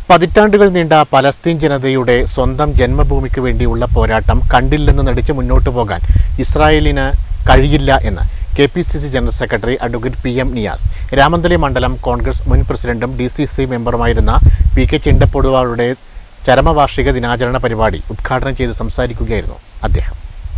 പതിറ്റാണ്ടുകൾ നീണ്ട പലസ്തീൻ ജനതയുടെ സ്വന്തം ജന്മഭൂമിക്ക് വേണ്ടിയുള്ള പോരാട്ടം കണ്ടില്ലെന്ന് നടിച്ച് മുന്നോട്ടു പോകാൻ ഇസ്രായേലിന് കഴിയില്ല എന്ന് K P C C general secretary advocate P M Niyas Ramanthali മണ്ഡലം കോൺഗ്രസ് മുൻ പ്രസിഡന്റും ഡി സി സി മെമ്പറുമായിരുന്ന പി കെ ചിണ്ടപ്പൊടുവാളുടെ ചരമവാർഷിക ദിനാചരണ പരിപാടി ഉദ്ഘാടനം ചെയ്ത് സംസാരിക്കുകയായിരുന്നു അദ്ദേഹം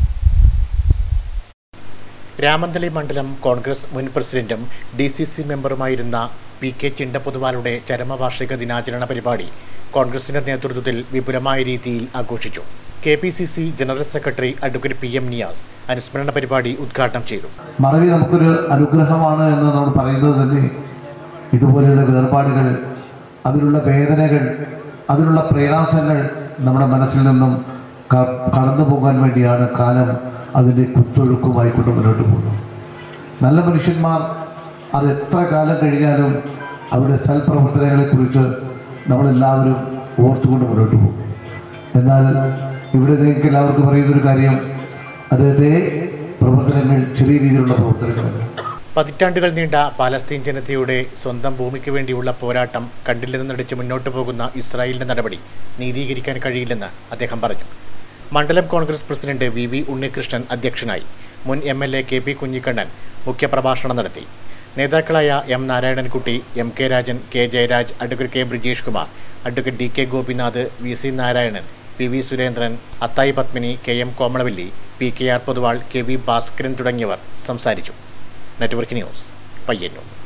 രാമന്തളി മണ്ഡലം കോൺഗ്രസ് മുൻ പ്രസിഡന്റും ഡി സി സി മെമ്പറുമായിരുന്ന പി കെ ചിണ്ടപ്പൊതുവാളുടെ ചരമവാർഷിക ദിനാചരണ പരിപാടി കോൺഗ്രസിന്റെ നേതൃത്വത്തിൽ വിപുലമായ രീതിയിൽ ആഘോഷിച്ചു K P C C general secretary advocate P M Niyas അനുസ്മരണ പരിപാടി ഉദ്ഘാടനം ചെയ്തു മറവി നമുക്കൊരു അനുഗ്രഹമാണ് എന്ന് നമ്മൾ പറയുന്നത് തന്നെ ഇതുപോലെയുള്ള വേർപാടുകൾ അതിലുള്ള വേദനകൾ അതിലുള്ള പ്രയാസങ്ങൾ നമ്മുടെ മനസ്സിൽ നിന്നും ക- കടന്നു പോകാൻ വേണ്ടിയാണ് കാലം അതിൻ്റെ കുത്തൊഴുക്കുമായി കൊണ്ട് മുന്നോട്ട് പോകുന്നത് നല്ല മനുഷ്യന്മാർ അത് എത്ര കാലം കഴിഞ്ഞാലും അവരുടെ സൽപ്രവർത്തനങ്ങളെക്കുറിച്ച് നമ്മളെല്ലാവരും ഓർത്തുകൊണ്ട് മുന്നോട്ട് പോകും എന്നാൽ ഇവിടെ നിങ്ങൾക്ക് എല്ലാവർക്കും പറയുന്നൊരു കാര്യം അദ്ദേഹത്തെ പ്രവർത്തനങ്ങൾ ചെറിയ രീതിയിലുള്ള പ്രവർത്തനങ്ങളല്ല പതിറ്റാണ്ടുകൾ നീണ്ട പാലസ്തീൻ ജനതയുടെ സ്വന്തം ഭൂമിക്ക് വേണ്ടിയുള്ള പോരാട്ടം കണ്ടില്ലെന്ന് നടിച്ച് മുന്നോട്ടു പോകുന്ന ഇസ്രായേലിന്റെ നടപടി നീതീകരിക്കാൻ കഴിയില്ലെന്ന് അദ്ദേഹം പറഞ്ഞു മണ്ഡലം Congress president V V Unnikrishnan അധ്യക്ഷനായി മുൻ M L A K P Kunhikannan മുഖ്യപ്രഭാഷണം നടത്തി നേതാക്കളായ M Narayanankutty M K Rajan K Jayaraj advocate K Brijesh Kumar advocate D K Gopinath V C Narayanan P V Surendran Athayi Padmini K M Komalavalli P K R Pothuval K V Bhaskaran തുടങ്ങിയവർ സംസാരിച്ചു നെറ്റ്വർക്ക് ന്യൂസ് പയ്യന്നൂർ